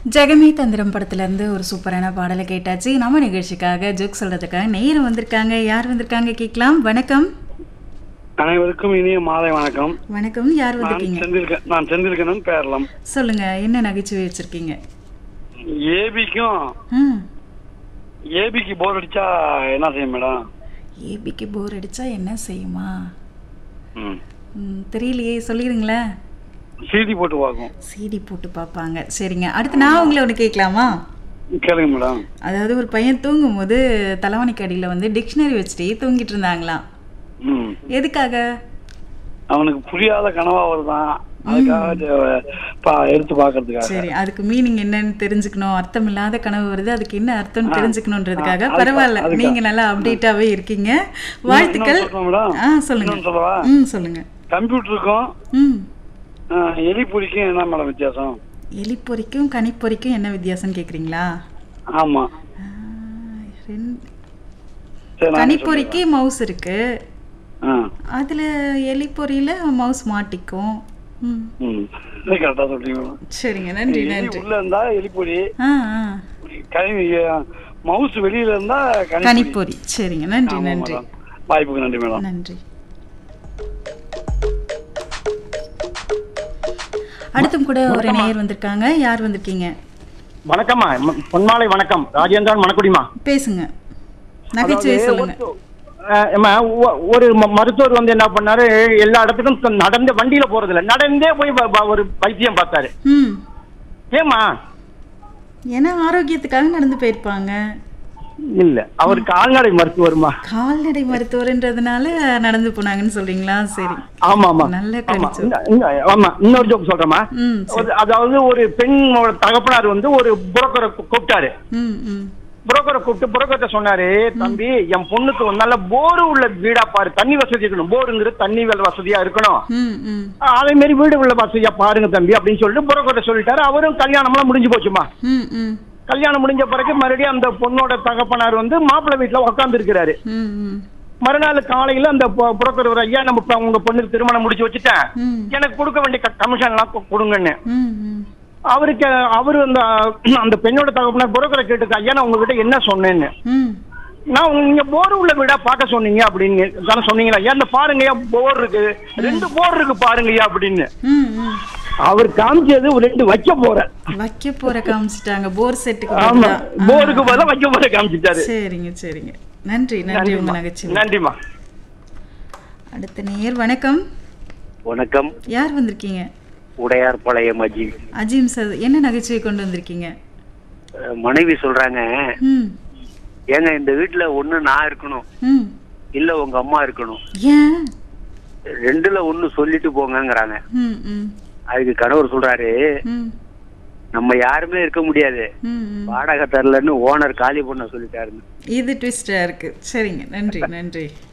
ஜெகமே தந்திரம் படத்துல இருந்து ஒரு சூப்பரான பாடலை கேட்டாச்சு நம்ம நிகழ்ச்சிக்காக ஜோக் சொல்றதுக்காக நேரம் வந்திருக்காங்க யார் வந்திருக்காங்க கேட்கலாம் வணக்கம் அனைவருக்கும் இனிய மாலை வணக்கம் வணக்கம் யார் நான் வந்திருக்கீங்க செந்திருக்க நான் செந்திருக்கணும் பேரலாம் சொல்லுங்க என்ன நகைச்சுவை வச்சிருக்கீங்க ஏபிக்கும் ம் ஏபிக்கு போர் அடிச்சா என்ன செய்யும் மேடம் ஏபிக்கு போர் அடிச்சா என்ன செய்யுமா ம். ம், தெரியலையே சொல்லிடுங்களேன் சீடி போட்டு பார்க்கும் சிடி போட்டு பார்ப்பாங்க சரிங்க அடுத்து நான் உங்களை ஒன்று கேட்கலாமா கேளுங்க மேடம் அதாவது ஒரு பையன் தூங்கும்போது தலைவணிக்கு அடியில் வந்து டிக்ஷனரி வச்சுட்டு தூங்கிட்டு இருந்தாங்களாம் ம் எதுக்காக அவனுக்கு புரியாத கனவா வருதான் அதுக்காக இது, பா- எடுத்து பாக்குறதுக்காக சரி அதுக்கு மீனிங் என்னன்னு தெரிஞ்சுக்கணும் அர்த்தம் இல்லாத கனவு வருது அதுக்கு என்ன அர்த்தம் தெரிஞ்சுக்கணுன்றதுக்காக அதுக்கா- பரவாயில்ல அதுக்கா. நீங்க நல்லா அப்டேட்டாவே இருக்கீங்க வாழ்த்துக்கள் இன்னொன்னு சொல்லணுமா மேடம்? ஆ சொல்லுங்க இன்னொன்னு சொல்லவா ம் சொல்லுங்க கம்ப்யூட்டருக்கும் ம் ஆ, எலிப்பொறிக்கும் என்ன மேடம் வித்தியாசம் எலிப்பொறிக்கும் கனிப்பொறிக்கும் என்ன வித்தியாசம் கேக்குறீங்களா ஆமா ஆ, ரெண்டு- சரி நான் கனிப்பொறிக்கு மவுஸ் இருக்கு ஆ அதுல எலிப்பொறியில மவுஸ் மாட்டிக்கும் ம் ம் கரெக்டா சொல்றீங்க மேடம் சரிங்க நன்றி எலி நன்றி உள்ள இருந்தா எலிப்பொறி ஆ ஆ கனி மவுஸ் வெளியில இருந்தா கணிப்பொறி கனிப்பொறி சரிங்க நன்றி ஆமா நன்றி மேடம். வாய்ப்புக்கு நன்றி மேடம் நன்றி அடுத்தும் கூட ஒரு நேயர் வந்திருக்காங்க யார் வந்திருக்கீங்க வணக்கம்மா ம- பொன்மாலை வணக்கம் ராஜேந்திரன் மணக்குடிமா பேசுங்க நகைச்சுவை அதாவது சொல்லுங்க ஒரு- அஹ், அம்மா, ஒ- ஒரு ம- மருத்துவர் வந்து என்ன பண்ணாரு எல்லா இடத்துக்கும் த- நடந்து வண்டியில போறது இல்ல நடந்தே போய் வ- வ- ஒரு வைத்தியம் பார்த்தாரு ம் ஏமா ஏன்னா ஆரோக்கியத்துக்காக நடந்து போயிருப்பாங்க இல்ல அவர் கால்நடை மருத்துவர்மா கால்நடை மருத்துவர்ன்றதுனால நடந்து போனாங்கன்னு சொல்றீங்களா சரி ஆமா ஆமா நல்ல ஆமா கடிச்சு இந்த- இந்த- ஆமா இன்னொரு ஜோக் சொல்றேமா ம் சரி ஒரு- அதாவது ஒரு பெண்ணோட தகப்பனார் வந்து ஒரு புரோக்கரை கூ- கூப்பிட்டாரு ம் ம் புரோக்கரை கூப்பிட்டு புரோக்கர்ட்ட சொன்னாரு தம்பி என் பொண்ணுக்கு ஒரு நல்ல போரு உள்ள வீடா பாரு தண்ணி வசதி இருக்கணும் போருங்கிறது தண்ணி வெள்ள வசதியா இருக்கணும் ம் ம் அதே மாதிரி வீடு உள்ள வசதியா பாருங்க தம்பி அப்படின்னு சொல்லிட்டு புரோக்கர்ட்ட சொல்லிட்டாரு அவரும் கல்யாணம்லாம் முடிஞ்சு போச்சுமா ம் ம் கல்யாணம் முடிஞ்ச பிறகு மறுபடியும் அந்த பொண்ணோட தகப்பனார் வந்து மாப்பிள்ளை வீட்டுல உட்கார்ந்து இருக்கிறாரு ம் ம் மறுநாள் காலையில அந்த பொ- புரோக்கர் ஒரு ஐயா நம்ம இப்ப உங்க பொண்ணுக்கு திருமணம் முடிச்சு வச்சுட்டேன் ம் எனக்கு கொடுக்க வேண்டிய கமிஷன் எல்லாம் கு- கொடுங்கன்னு ம் ம் அவருக்கு அவரு அந்த அந்த பெண்ணோட தகப்பனார் புரோக்கரை கேட்டு ஐயா நான் உங்ககிட்ட என்ன சொன்னேன்னு ம் நான் உங்க- நீங்க போர் உள்ள வீடா பார்க்க சொன்னீங்க அப்படின்னு தானே சொன்னீங்களா ஐயா இந்த பாருங்கய்யா போர் இருக்கு ரெண்டு போர் இருக்கு பாருங்கய்யா அப்படின்னு ம் ம் அவர் காமிச்சது ஒரு ரெண்டு வைக்க போறேன் வைக்க போற காமிச்சிட்டாங்க போர் செட்டுக்கு ஆமா பதிலா. ஆ. போருக்கு பதிலா வைக்க போற காமிச்சிட்டாரு சரிங்க சரிங்க நன்றி நன்றி உங்க நகைச்சுவை நன்றிமா அடுத்த நேயர் வணக்கம் வணக்கம் யார் வந்திருக்கீங்க உடையார் பாளையம் அஜி அஜீம் சார் என்ன நகைச்சுவை கொண்டு வந்திருக்கீங்க அஹ் மனைவி சொல்றாங்க ம் ஏங்க இந்த வீட்டுல ஒண்ணு நான் இருக்கணும் ம் இல்ல உங்க அம்மா இருக்கணும் ஏன் ரெண்டுல ஒண்ணு சொல்லிட்டு போங்கங்கறாங்க ம் ம் அதுக்கு கணவர் சொல்றாரு ம் நம்ம யாருமே இருக்க முடியாது ம் ம் வாடகை தரலன்னு ஓனர் காலி பண்ண சொல்லிட்டாருன்னு இது ட்விஸ்டா இருக்கு சரிங்க நன்றி நன்றி